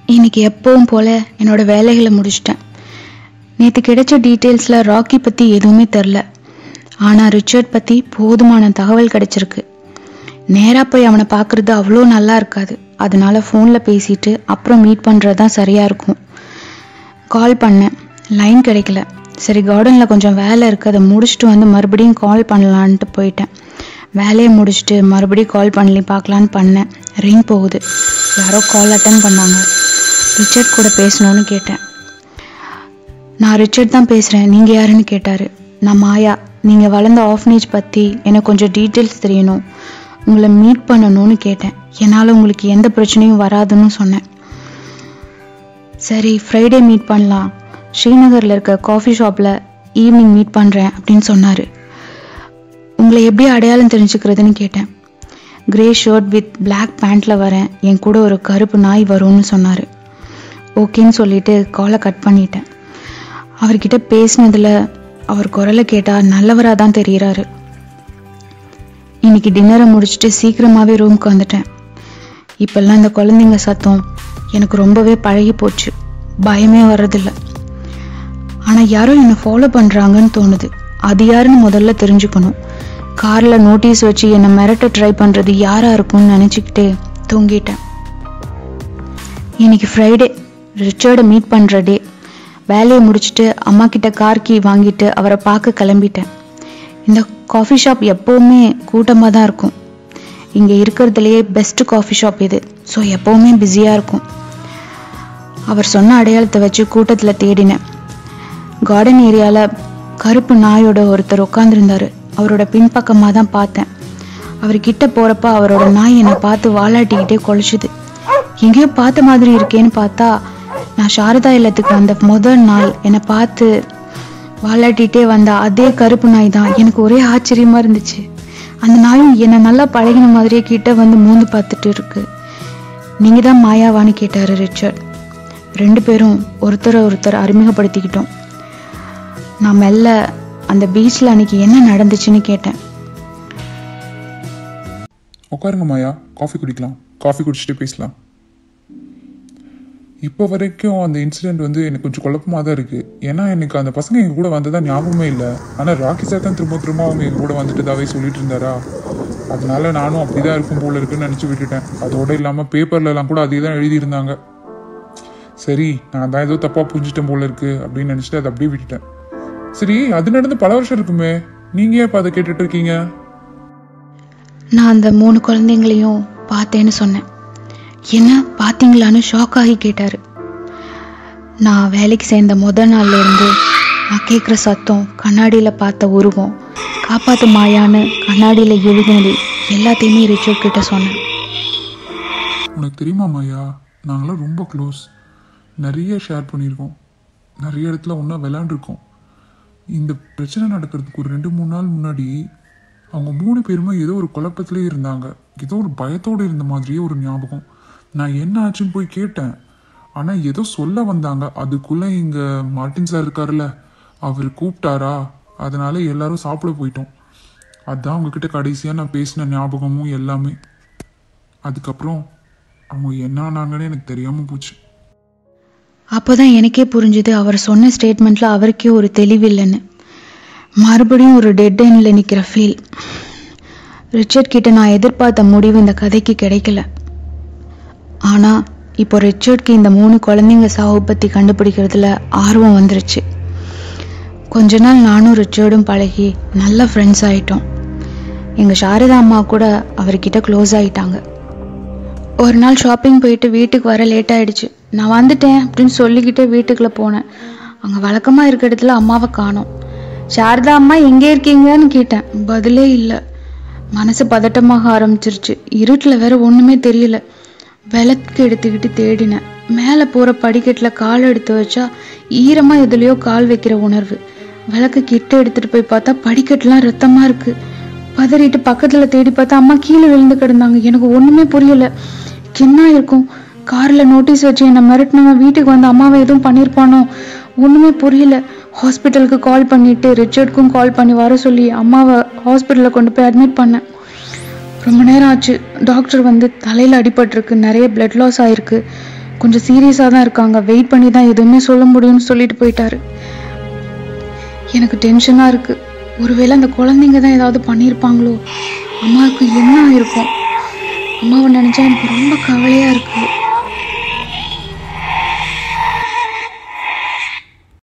இன்னைக்கு எப்பவும் போல என்னோட வேலைகளை முடிச்சிட்டேன் நேற்று கிடைச்ச டீட்டெயில்ஸில் ராக்கி பற்றி எதுவுமே தெரில ஆனால் ரிச்சர்ட் பற்றி போதுமான தகவல் கிடைச்சிருக்கு நேராக போய் அவனை பார்க்குறது அவ்வளோ நல்லா இருக்காது அதனால ஃபோனில் பேசிட்டு அப்புறம் மீட் பண்ணுறது தான் சரியாக இருக்கும் கால் பண்ணேன் லைன் கிடைக்கல சரி கார்டனில் கொஞ்சம் வேலை இருக்குது அதை முடிச்சுட்டு வந்து மறுபடியும் கால் பண்ணலான்ட்டு போயிட்டேன் வேலையை முடிச்சுட்டு மறுபடியும் கால் பண்ணி பார்க்கலான்னு பண்ணேன் ரிங் போகுது யாரோ கால் அட்டன் பண்ணாங்க ரிச்சர்ட் கூட பேசணும்னு கேட்டேன் நான் ரிச்சர்ட் தான் பேசுகிறேன் நீங்கள் யாருன்னு கேட்டார் நான் மாயா நீங்கள் வளர்ந்த ஆஃப்னேஜ் பற்றி எனக்கு கொஞ்சம் டீட்டெயில்ஸ் தெரியணும் உங்களை மீட் பண்ணணும்னு கேட்டேன் என்னால் உங்களுக்கு எந்த பிரச்சனையும் வராதுன்னு சொன்னேன் சரி ஃப்ரைடே மீட் பண்ணலாம் ஸ்ரீநகரில் இருக்க காஃபி ஷாப்பில் ஈவினிங் மீட் பண்ணுறேன் அப்படின்னு சொன்னார் உங்களை எப்படி அடையாளம் தெரிஞ்சுக்கிறதுன்னு கேட்டேன் கிரே ஷர்ட் வித் பிளாக் பேண்ட்டில் வரேன் என் கூட ஒரு கருப்பு நாய் வரும்னு சொன்னார் ஓகேன்னு சொல்லிட்டு காலை கட் பண்ணிட்டேன் அவர்கிட்ட பேசினதில் அவர் குரலை கேட்டால் நல்லவராக தான் தெரிகிறாரு இன்னைக்கு டின்னரை முடிச்சுட்டு சீக்கிரமாகவே ரூமுக்கு வந்துட்டேன் இப்பெல்லாம் இந்த குழந்தைங்க சத்தம் எனக்கு ரொம்பவே பழகி போச்சு பயமே வர்றதில்ல ஆனால் யாரோ என்னை ஃபாலோ பண்ணுறாங்கன்னு தோணுது அது யாருன்னு முதல்ல தெரிஞ்சுக்கணும் காரில் நோட்டீஸ் வச்சு என்னை மிரட்ட ட்ரை பண்ணுறது யாராக இருக்கும்னு நினச்சிக்கிட்டே தூங்கிட்டேன் இன்னைக்கு ஃப்ரைடே ரிச்சர்டை மீட் பண்ணுற டே வேலையை முடிச்சுட்டு அம்மா கிட்ட கார் கீ வாங்கிட்டு அவரை பார்க்க கிளம்பிட்டேன் இந்த காஃபி ஷாப் எப்போவுமே கூட்டமாக தான் இருக்கும் இங்கே இருக்கிறதுலையே பெஸ்ட் காஃபி ஷாப் இது ஸோ எப்போவுமே பிஸியாக இருக்கும் அவர் சொன்ன அடையாளத்தை வச்சு கூட்டத்தில் தேடினேன் கார்டன் ஏரியாவில் கருப்பு நாயோட ஒருத்தர் உட்காந்துருந்தாரு அவரோட பின்பக்கமாக தான் பார்த்தேன் அவர்கிட்ட போகிறப்ப அவரோட நாய் என்னை பார்த்து வாலாட்டிக்கிட்டே குலைச்சுது எங்கேயோ பார்த்த மாதிரி இருக்கேன்னு பார்த்தா நான் சாரதா இல்லத்துக்கு வந்த முதல் நாள் என்னை பார்த்து வாலாட்டிகிட்டே வந்த அதே கருப்பு நாய் தான் எனக்கு ஒரே ஆச்சரியமா இருந்துச்சு அந்த நாயும் என்னை நல்லா பழகின மாதிரியே கிட்ட வந்து மூந்து பார்த்துட்டு இருக்கு நீங்க தான் மாயாவான்னு கேட்டாரு ரிச்சர்ட் ரெண்டு பேரும் ஒருத்தரை ஒருத்தர் அறிமுகப்படுத்திக்கிட்டோம் நான் மெல்ல அந்த பீச்சில் அன்னைக்கு என்ன நடந்துச்சுன்னு கேட்டேன் உட்காருங்க மாயா காஃபி குடிக்கலாம் காஃபி குடிச்சிட்டு பேசலாம் இப்போ வரைக்கும் அந்த இன்சிடெண்ட் வந்து எனக்கு கொஞ்சம் குழப்பமாக தான் இருக்குது ஏன்னா எனக்கு அந்த பசங்க எங்கள் கூட வந்ததா ஞாபகமே இல்லை ஆனால் ராக்கி சார் தான் திரும்ப திரும்ப அவங்க எங்கள் கூட வந்துட்டதாவே சொல்லிட்டு இருந்தாரா அதனால நானும் அப்படி தான் இருக்கும் போல இருக்குன்னு நினச்சி விட்டுட்டேன் அதோட இல்லாமல் பேப்பர்லலாம் கூட அதே தான் எழுதியிருந்தாங்க சரி நான் தான் ஏதோ தப்பாக புரிஞ்சிட்டேன் போல இருக்கு அப்படின்னு நினச்சிட்டு அதை அப்படியே விட்டுட்டேன் சரி அது நடந்து பல வருஷம் இருக்குமே நீங்கள் ஏன் இப்போ அதை கேட்டுட்டு இருக்கீங்க நான் அந்த மூணு குழந்தைங்களையும் பார்த்தேன்னு சொன்னேன் என்ன பார்த்தீங்களான்னு ஷாக் ஆகி கேட்டாரு நான் வேலைக்கு சேர்ந்த முத நாள்ல இருந்து நான் கேட்குற சத்தம் கண்ணாடியில் பார்த்த உருவம் காப்பாத்து மாயான்னு கண்ணாடியில் எழுதினது எல்லாத்தையுமே ரிச்சர்ட் கிட்ட சொன்னேன் உனக்கு தெரியுமா மாயா நாங்களாம் ரொம்ப க்ளோஸ் நிறைய ஷேர் பண்ணியிருக்கோம் நிறைய இடத்துல ஒன்றா விளாண்டுருக்கோம் இந்த பிரச்சனை நடக்கிறதுக்கு ஒரு ரெண்டு மூணு நாள் முன்னாடி அவங்க மூணு பேருமே ஏதோ ஒரு குழப்பத்திலே இருந்தாங்க ஏதோ ஒரு பயத்தோடு இருந்த மாதிரியே ஒரு ஞாபகம் நான் என்ன ஆச்சுன்னு போய் கேட்டேன் ஆனால் ஏதோ சொல்ல வந்தாங்க அதுக்குள்ளே இங்கே மார்ட்டின் சார் இருக்காருல்ல அவர் கூப்பிட்டாரா அதனால எல்லாரும் சாப்பிட போயிட்டோம் அதான் அவங்கக்கிட்ட கடைசியாக நான் பேசின ஞாபகமும் எல்லாமே அதுக்கப்புறம் அவங்க என்ன ஆனாங்கன்னு எனக்கு தெரியாமல் போச்சு அப்போதான் எனக்கே புரிஞ்சுது அவர் சொன்ன ஸ்டேட்மெண்ட்ல அவருக்கே ஒரு தெளிவில்லைன்னு மறுபடியும் ஒரு டெட் எண்டில் நிற்கிற ஃபீல் ரிச்சர்ட் கிட்ட நான் எதிர்பார்த்த முடிவு இந்த கதைக்கு கிடைக்கல ஆனா இப்போ ரிச்சர்ட்க்கு இந்த மூணு குழந்தைங்க சாவு பத்தி கண்டுபிடிக்கிறதுல ஆர்வம் வந்துருச்சு கொஞ்ச நாள் நானும் ரிச்சர்டும் பழகி நல்ல ஃப்ரெண்ட்ஸ் ஆயிட்டோம் எங்க சாரதா அம்மா கூட அவர்கிட்ட க்ளோஸ் ஆயிட்டாங்க ஒரு நாள் ஷாப்பிங் போயிட்டு வீட்டுக்கு வர லேட் ஆயிடுச்சு நான் வந்துட்டேன் அப்படின்னு சொல்லிக்கிட்டே வீட்டுக்குள்ள போனேன் அங்க வழக்கமா இருக்க இடத்துல அம்மாவை காணோம் சாரதா அம்மா எங்கே இருக்கீங்கன்னு கேட்டேன் பதிலே இல்லை மனசு பதட்டமாக ஆரம்பிச்சிருச்சு இருட்டில் வேற ஒண்ணுமே தெரியல விளக்கு எடுத்துக்கிட்டு தேடினேன் மேலே போற படிக்கட்டில் கால் எடுத்து வச்சா ஈரமா எதுலயோ கால் வைக்கிற உணர்வு விளக்கு கிட்ட எடுத்துட்டு போய் பார்த்தா படிக்கட்டுலாம் ரத்தமா இருக்கு பதறிட்டு பக்கத்துல தேடி பார்த்தா அம்மா கீழே விழுந்து கிடந்தாங்க எனக்கு ஒண்ணுமே புரியல என்ன இருக்கும் கார்ல நோட்டீஸ் வச்சு என்ன மிரட்டினவன் வீட்டுக்கு வந்து அம்மாவை எதுவும் பண்ணியிருப்பானோ ஒண்ணுமே புரியல ஹாஸ்பிட்டலுக்கு கால் பண்ணிட்டு ரிச்சர்ட்க்கும் கால் பண்ணி வர சொல்லி அம்மாவை ஹாஸ்பிட்டலில் கொண்டு போய் அட்மிட் பண்ணேன் ரொம்ப நேரம் ஆச்சு டாக்டர் வந்து தலையில் அடிபட்டிருக்கு நிறைய பிளட் லாஸ் ஆயிருக்கு கொஞ்சம் சீரியஸாக தான் இருக்காங்க வெயிட் பண்ணி தான் எதுவுமே சொல்ல முடியும்னு சொல்லிட்டு போயிட்டாரு எனக்கு டென்ஷனாக இருக்கு ஒருவேளை அந்த குழந்தைங்க தான் ஏதாவது பண்ணியிருப்பாங்களோ அம்மாவுக்கு என்ன ஆயிருக்கும் அம்மாவை நினச்சா எனக்கு ரொம்ப கவலையாக இருக்கு